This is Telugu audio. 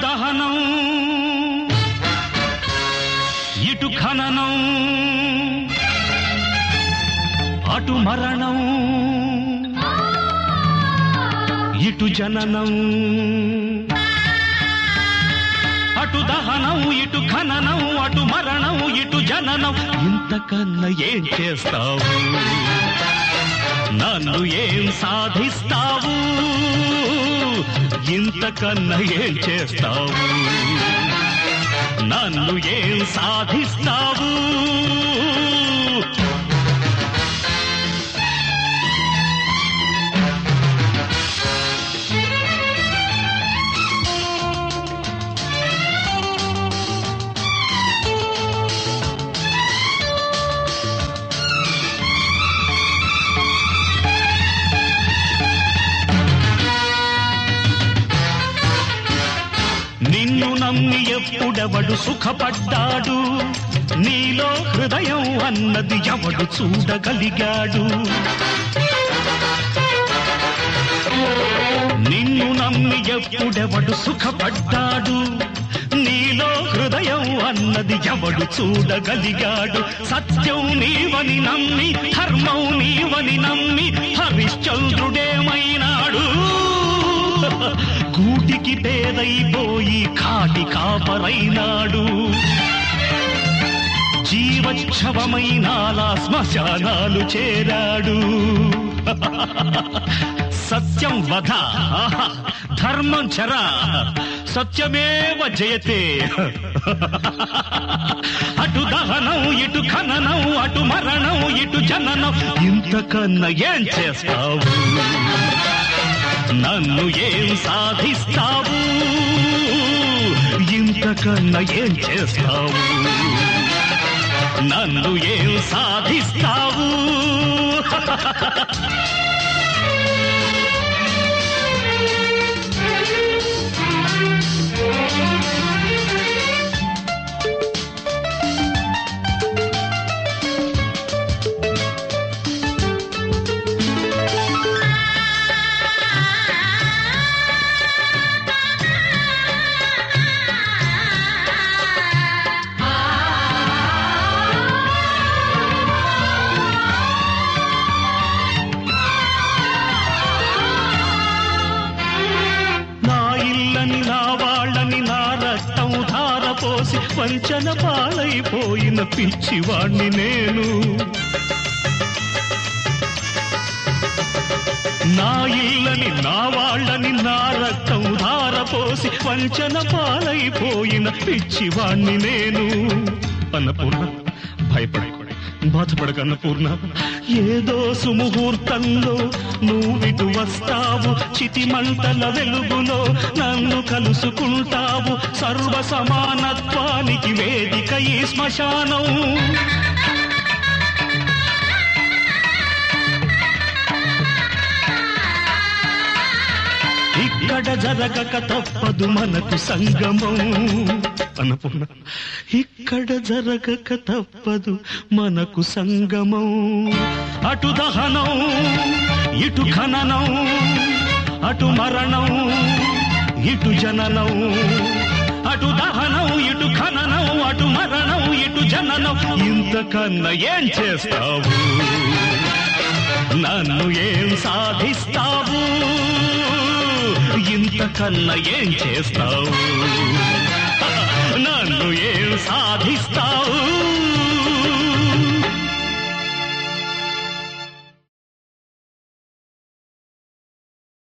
దహనం ఇటు ఖననం అటు మరణం ఇటు జననం అటు దహనం ఇటు ఖననం అటు మరణం ఇటు జననం ఇంతకన్నా ఏం చేస్తావు నన్ను ఏం సాధిస్తావు ఇంతకన్నా ఏం చేస్తావు నన్ను ఏం సాధిస్తావు నిన్ను నమ్మి ఎప్పుడెవడు సుఖపడ్డాడు నీలో హృదయం అన్నది ఎవడు చూడగలిగాడు నిన్ను నమ్మి ఎప్పుడెవడు సుఖపడ్డాడు నీలో హృదయం అన్నది ఎవడు చూడగలిగాడు సత్యం నీవని నమ్మి ధర్మం నీవని నమ్మి హరిశ్చంద్రుడేమైనాడు కూటికి పేదైపోయి కాటి కాపరైనాడు జీవచ్ఛవమైనాలా శ్మశానాలు చేరాడు సత్యం వధ ఆహా, ధర్మం చర సత్యమేవ జయతే అటు దహనం ఇటు ఖననం అటు మరణం ఇటు జననం ఇంతకన్నా ఏం చేస్తావు నన్ను ఏం సాధిస్తావు ఇంతకన్నా ఏం చేస్తావు నన్ను ఏం సాధిస్తావు నా ఇల్లని నా వాళ్ళని నా రక్తం ధారపోసి వంచన పాలైపోయిన పిచ్చివాణ్ణి నేను నా ఇల్లని నా వాళ్ళని నా రక్తం ధారపోసి వంచన పాలైపోయిన పిచ్చివాణ్ణి నేను అన్నపూర్ణ భయపడకూడదు బాధపడక అన్నపూర్ణ ఏదో సుముహూర్తంలో నువ్విటు వస్తావు చితి మంటల వెలుగులో నన్ను కలుసుకుంటావు సర్వ సమానత్వానికి వేదిక ఈ శ్మశానం ఇక్కడ జరగక తప్పదు మనకు సంగమం అన్నపూర్ణ ఇక్కడ జరగక తప్పదు మనకు సంగమం అటు దహనం ఇటు ఖననం అటు మరణం ఇటు జననం అటు దహనం ఇటు ఖననం అటు మరణం ఇటు జననం ఇంతకన్నా ఏం చేస్తావు నన్ను ఏం సాధిస్తావు ఇంతకన్నా ఏం చేస్తావు నన్ను ఏం సాధిస్తావు